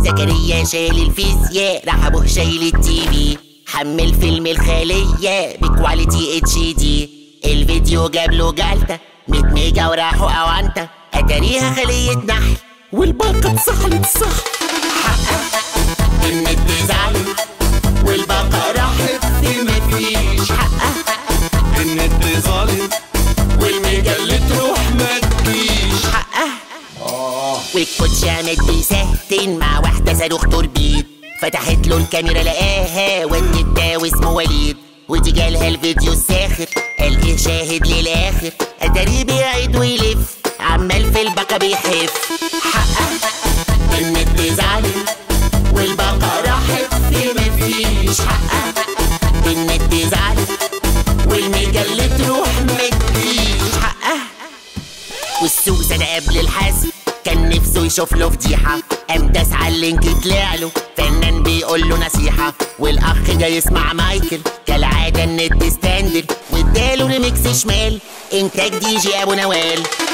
زكريا شايل الفيزياء راح ابوه شايل التي في حمل فيلم الخلية بكواليتي اتش دي الفيديو جاب له جلطة 100 ميجا وراحوا اوانتا اتاريها خلية نحل والباقة اتسحلت صح حقها النت زعل والباقة راحت في مفيش حقها النت ظالم والميجا اللي تروح ما تجيش حقها والكوتش عماد بيسهتن مع واحدة صاروخ توربيد فتحت له الكاميرا لقاها والنت ده واسمه وليد ودي جالها الفيديو الساخر قال ايه شاهد للاخر اتاريه بيعيد ويلف عمال في الباقة بيحف حقها النت زعلان والباقة راحت في مفيش حقها النت زعلان والميجا اللي تروح متجيش حقها والسوسة ده قبل الحاسب كان نفسه يشوف له فضيحة قام داس على اللينك طلع له فنان بيقول له نصيحة والأخ جاي يسمع مايكل كالعادة النت ستاندر واداله ريميكس شمال إنتاج دي جي أبو نوال